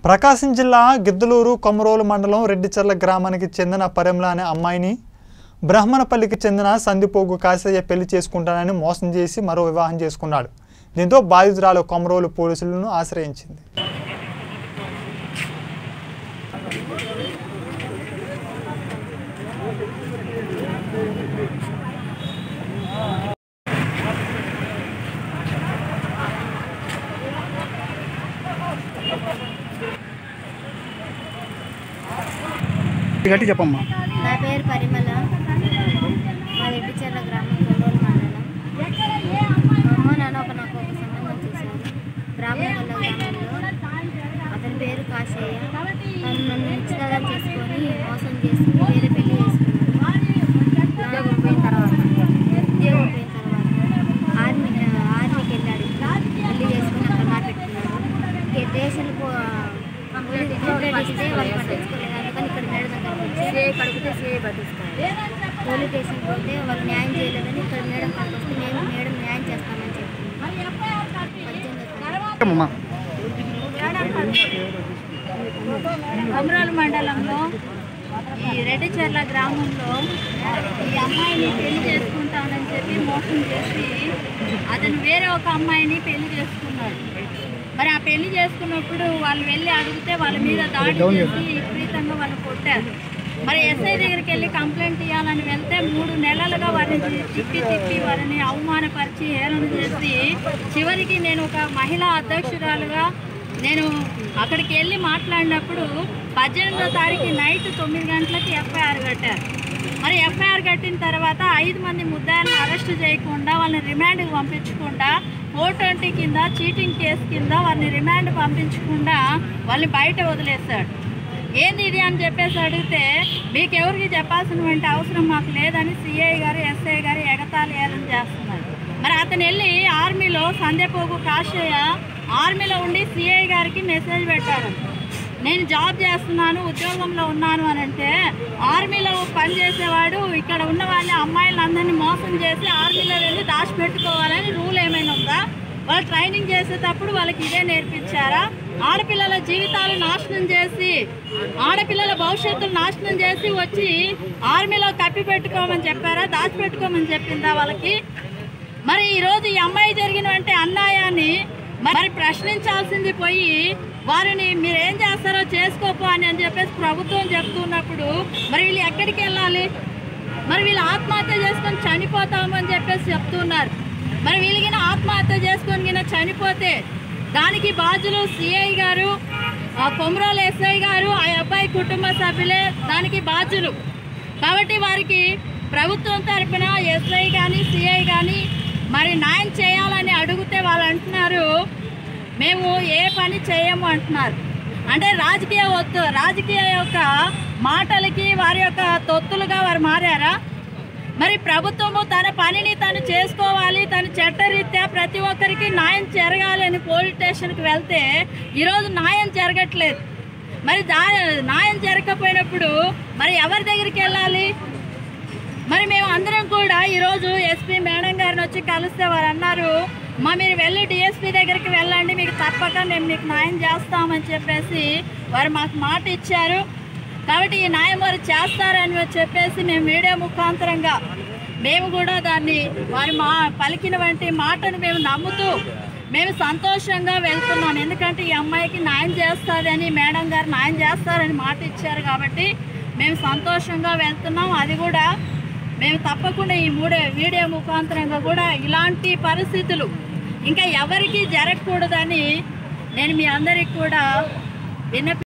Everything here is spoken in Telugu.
ప్రకాశం జిల్లా గిద్దలూరు కొమరోలు మండలం రెడ్డిచర్ల గ్రామానికి చెందిన పరిమళ అనే అమ్మాయిని బ్రహ్మణపల్లికి చెందిన సందిపోగు కాసయ్య పెళ్లి చేసుకుంటానని మోసం చేసి మరో వివాహం చేసుకున్నాడు దీంతో బాధితురాలు కొమరోలు పోలీసులను ఆశ్రయించింది గట్టి చెప్పమ్మా నా పేరు పరిమళ మా రెడ్డిచెర్ల గ్రామం కొల్లూరు మండలం మా అమ్మ నాన్న ఒక నాకు ఒక సంబంధం చేశారు బ్రాహ్మణపల్ల గ్రామంలో అతని పేరు కాశయ్య తను నన్ను నిశ్చితార్థం చేసుకొని మోసం చేసి వేరే పెళ్లి చేసుకున్నాడు ఉద్యోగం పోయిన తర్వాత ఉద్యోగం పోయిన తర్వాత ఆర్మీ ఆర్మీకి వెళ్ళాడు పెళ్లి చేసుకుని అక్కడ నా పెట్టుకున్నాడు ఇంకే దేశాలు కంప్లైంట్ ఇస్తే వాళ్ళు పట్టించుకోలేదు అందుకని ఇక్కడ మేడ దగ్గర వచ్చి కడిగితే సేవ్ పట్టిస్తారు పోలీస్ స్టేషన్ పోతే వాళ్ళు న్యాయం చేయలేదని ఇక్కడ మేడం కాడికి వస్తే మేము మేడం న్యాయం చేస్తామని చెప్పింది పద్దెనిమిదో తారీఖు. చెప్పమ్మా కొమరోలు మండలంలో ఈ రెడ్డిచెర్ల గ్రామంలో ఈ అమ్మాయిని పెళ్లి చేసుకుంటానని చెప్పి మోసం చేసి అతను వేరే ఒక అమ్మాయిని పెళ్లి చేసుకున్నాడు మరి ఆ పెళ్లి చేసుకున్నప్పుడు వాళ్ళు వెళ్ళి అడిగితే వాళ్ళ మీద దాడి చేసి విపరీతంగా వాళ్ళు కొట్టారు మరి ఎస్ఐ దగ్గరికి వెళ్ళి కంప్లైంట్ ఇవ్వాలని వెళ్తే మూడు నెలలుగా వారిని తిప్పి తిప్పి వారిని అవమానపరిచి హేళన చేసి చివరికి నేను ఒక మహిళా అధ్యక్షురాలుగా నేను అక్కడికి వెళ్ళి మాట్లాడినప్పుడు పద్దెనిమిదో తారీఖు నైట్ తొమ్మిది గంటలకి ఎఫ్ఐఆర్ కట్టారు మరి ఎఫ్ఐఆర్ కట్టిన తర్వాత ఐదు మంది ముద్దాయిలను అరెస్ట్ చేయకుండా వాళ్ళని రిమాండ్కి పంపించకుండా ఫోర్ ట్వంటీ కింద చీటింగ్ కేసు కింద వాళ్ళని రిమాండ్ పంపించకుండా వాళ్ళని బయట వదిలేశాడు ఏంది ఇది అని చెప్పేసి అడిగితే మీకు ఎవరికి చెప్పాల్సినటువంటి అవసరం మాకు లేదని సిఐ గారు ఎస్ఐ గారు ఎగతాళి ఏలం చేస్తున్నారు మరి అతను వెళ్ళి ఆర్మీలో సంధ్యపోగు కాశయ్య ఆర్మీలో ఉండి సిఐ గారికి మెసేజ్ పెట్టాడు నేను జాబ్ చేస్తున్నాను ఉద్యోగంలో ఉన్నాను అని అంటే ఆర్మీలో పనిచేసేవాడు ఇక్కడ ఉన్న వాళ్ళ అమ్మాయిలందరినీ మోసం చేసి ఆర్మీలో వెళ్ళి దాచిపెట్టుకోవాలని రూల్ ఏమైనా ఉందా వాళ్ళు ట్రైనింగ్ చేసేటప్పుడు వాళ్ళకి ఇదే నేర్పించారా ఆడపిల్లల జీవితాలు నాశనం చేసి ఆడపిల్లల భవిష్యత్తును నాశనం చేసి వచ్చి ఆర్మీలో కప్పి పెట్టుకోమని చెప్పారా దాచిపెట్టుకోమని చెప్పిందా వాళ్ళకి మరి ఈరోజు ఈ అమ్మాయి జరిగినటువంటి అన్యాయాన్ని మరి ప్రశ్నించాల్సింది పోయి వారిని మీరు ఏం చేస్తారో చేసుకోపో అని అని చెప్పేసి ప్రభుత్వం చెప్తున్నప్పుడు మరి వీళ్ళు ఎక్కడికి వెళ్ళాలి మరి వీళ్ళు ఆత్మహత్య చేసుకొని చనిపోతాము అని చెప్పేసి చెప్తున్నారు మరి వీళ్ళకిన ఆత్మహత్య చేసుకొని గిన చనిపోతే దానికి బాధ్యులు సిఐ గారు ఆ కొమరోలు ఎస్ఐ గారు ఆ అబ్బాయి కుటుంబ సభ్యులే దానికి బాధ్యులు కాబట్టి వారికి ప్రభుత్వం తరపున ఎస్ఐ కానీ సిఐ కానీ మరి న్యాయం చేయాలని అడిగితే వాళ్ళు అంటున్నారు మేము ఏ పని చేయము అంటున్నారు అంటే రాజకీయ ఒత్తు రాజకీయ యొక్క మాటలకి వారి యొక్క తొత్తులుగా వారు మారారా మరి ప్రభుత్వము తన పనిని తను చేసుకోవాలి తన చట్టరీత్యా ప్రతి ఒక్కరికి న్యాయం జరగాలి అని పోలీస్ స్టేషన్కి వెళ్తే ఈరోజు న్యాయం జరగట్లేదు మరి దా న్యాయం జరగకపోయినప్పుడు మరి ఎవరి దగ్గరికి వెళ్ళాలి మరి మేము అందరం కూడా ఈరోజు ఎస్పీ మేడం గారిని వచ్చి కలిస్తే వారు అన్నారు మా మీరు వెళ్ళి డిఎస్పీ దగ్గరికి వెళ్ళండి మీకు తప్పక మేము మీకు న్యాయం చేస్తామని చెప్పేసి వారు మాకు మాట ఇచ్చారు కాబట్టి ఈ న్యాయం వారు చేస్తారని చెప్పేసి మేము మీడియా ముఖాంతరంగా మేము కూడా దాన్ని వారి మా పలికిన వంటి మాటను మేము నమ్ముతూ మేము సంతోషంగా వెళ్తున్నాం ఎందుకంటే ఈ అమ్మాయికి న్యాయం చేస్తారని మేడం గారు న్యాయం చేస్తారని మాట ఇచ్చారు కాబట్టి మేము సంతోషంగా వెళ్తున్నాం అది కూడా మేము తప్పకుండా ఈ మూడే వీడియో ముఖాంతరంగా కూడా ఇలాంటి పరిస్థితులు ఇంకా ఎవరికి జరగకూడదని నేను మీ అందరికి కూడా విన్నపి